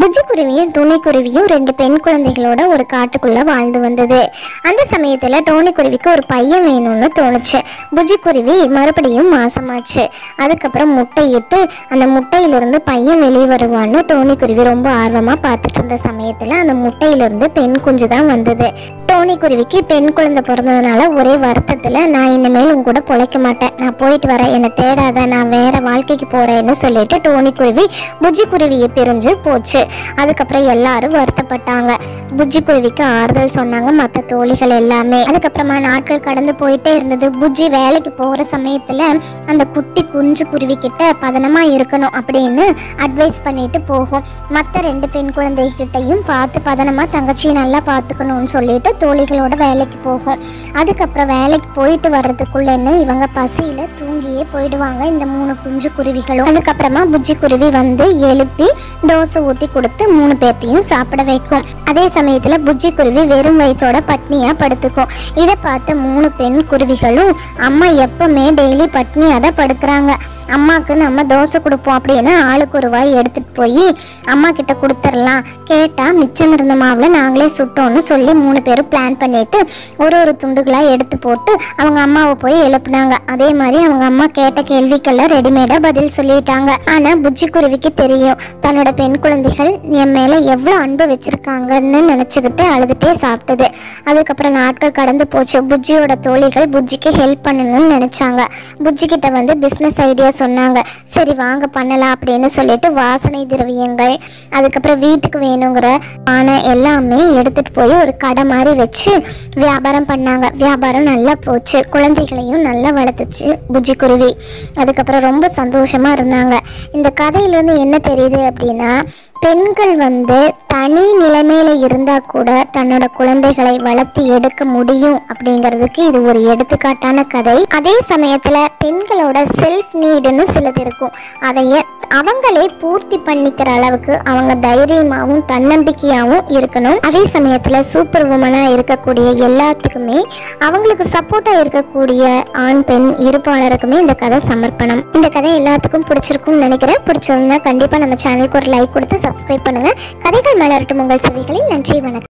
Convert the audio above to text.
புஜ்ஜி குருவியும் டோனி குருவியும் ரெண்டு பெண் குழந்தைகளோட ஒரு காட்டுக்குள்ள வாழ்ந்து வந்தது அந்த சமயத்துல டோனி குருவிக்கு ஒரு பையன் வேணும்னு தோணுச்சு புஜ்ஜி குருவி மறுபடியும் மாசமாச்சு அதுக்கப்புறம் முட்டையிட்டு அந்த முட்டையிலிருந்து பையன் வெளியே வருவான்னு டோனி குருவி ரொம்ப ஆர்வமா பார்த்துட்டு இருந்த சமயத்துல அந்த முட்டையிலிருந்து பெண் குஞ்சு தான் வந்தது டோனி குருவிக்கு பெண் குழந்தை பிறந்ததுனால ஒரே வருத்தத்துல நான் இனிமேல் உங்க கூட பொழைக்க மாட்டேன் நான் போயிட்டு வரேன் என்னை தேடாத நான் வேற வாழ்க்கைக்கு போறேன்னு சொல்லிட்டு டோனி குருவி புஜ்ஜி குருவியை பிரிஞ்சு போச்சு அதுக்கப்புறம் எல்லாரும் வருத்தப்பட்டாங்க புஜ்ஜி குருவிக்கு ஆறுதல் சொன்னாங்க மற்ற தோழிகள் எல்லாமே அதுக்கப்புறமா நாட்கள் கடந்து போயிட்டே இருந்தது புஜ்ஜி வேலைக்கு போற சமயத்துல அந்த குட்டி குஞ்சு குருவி கிட்ட பதனமா இருக்கணும் அப்படின்னு அட்வைஸ் பண்ணிட்டு போகும் மற்ற ரெண்டு பெண் குழந்தைகிட்டையும் பார்த்து பதனமா தங்கச்சியை நல்லா பார்த்துக்கணும்னு சொல்லிட்டு தோழிகளோட வேலைக்கு போகும் அதுக்கப்புறம் வேலைக்கு போயிட்டு வர்றதுக்குள்ளன்னு இவங்க பசியில தூங்கியே போயிடுவாங்க இந்த மூணு குஞ்சு குருவிகளும் அதுக்கப்புறமா புஜ்ஜி குருவி வந்து எழுப்பி தோசை ஊத்தி கொடுத்து மூணு பேர்த்தையும் சாப்பிட வைக்கும் அதே சமயத்துல புஜ்ஜி குருவி வெறும் வயிற்றோட பட்னியா படுத்துக்கும் இதை பார்த்த மூணு பெண் குருவிகளும் அம்மா எப்பவுமே டெய்லி பட்னியா தான் படுக்கிறாங்க அம்மாவுக்கு நம்ம தோசை கொடுப்போம் அப்படின்னு ஆளுக்கு ஒரு வாய் எடுத்துட்டு போய் அம்மா கிட்ட கொடுத்துடலாம் கேட்டா மிச்சம் இருந்த மாவுல நாங்களே சுட்டோம்னு சொல்லி மூணு பேரும் பிளான் பண்ணிட்டு ஒரு ஒரு துண்டுகளா எடுத்து போட்டு அவங்க அம்மாவை போய் எழுப்புனாங்க அதே மாதிரி அவங்க அம்மா கேட்ட கேள்விக்கெல்லாம் ரெடிமேடா பதில் சொல்லிட்டாங்க ஆனா புஜ்ஜி குருவிக்கு தெரியும் தன்னோட பெண் குழந்தைகள் என் மேல எவ்வளவு அன்பு வச்சிருக்காங்கன்னு நினைச்சுக்கிட்டு அழுதுட்டே சாப்பிட்டது அதுக்கப்புறம் நாட்கள் கடந்து போச்சு புஜ்ஜியோட தோழிகள் புஜ்ஜிக்கு ஹெல்ப் பண்ணணும்னு நினைச்சாங்க புஜ்ஜி கிட்ட வந்து பிசினஸ் ஐடியா சொன்னாங்க சரி வாங்க பண்ணலாம் அப்படின்னு சொல்லிட்டு வாசனை திரவியங்கள் அதுக்கப்புறம் வீட்டுக்கு வேணுங்கிற பானை எல்லாமே எடுத்துட்டு போய் ஒரு கடை மாதிரி வச்சு வியாபாரம் பண்ணாங்க வியாபாரம் நல்லா போச்சு குழந்தைகளையும் நல்லா வளர்த்துச்சு புஜ்ஜி குருவி அதுக்கப்புறம் ரொம்ப சந்தோஷமா இருந்தாங்க இந்த கதையிலேருந்து என்ன தெரியுது அப்படின்னா பெண்கள் வந்து தனி நிலைமையில இருந்தா கூட தன்னோட குழந்தைகளை வளர்த்து எடுக்க முடியும் அப்படிங்கிறதுக்கு இது ஒரு எடுத்துக்காட்டான கதை அதே சமயத்துல பெண்களோட செல்ஃப் நீடுன்னு சிலது இருக்கும் அதைய அவங்களே பூர்த்தி பண்ணிக்கிற அளவுக்கு அவங்க தைரியமாகவும் தன்னம்பிக்கையாகவும் இருக்கணும் அதே சமயத்துல சூப்பர் உமனா இருக்கக்கூடிய எல்லாத்துக்குமே அவங்களுக்கு சப்போர்ட்டா இருக்கக்கூடிய ஆண் பெண் இருப்பாளருக்குமே இந்த கதை சமர்ப்பணம் இந்த கதை எல்லாத்துக்கும் பிடிச்சிருக்கும்னு நினைக்கிறேன் பிடிச்சிருந்தா கண்டிப்பா நம்ம சேனலுக்கு ஒரு லைக் கொடுத்து சப்ஸ்கிரைப் பண்ணுங்க கதைகள் மலரட்டும் உங்கள் செவிகளில் நன்றி வணக்கம்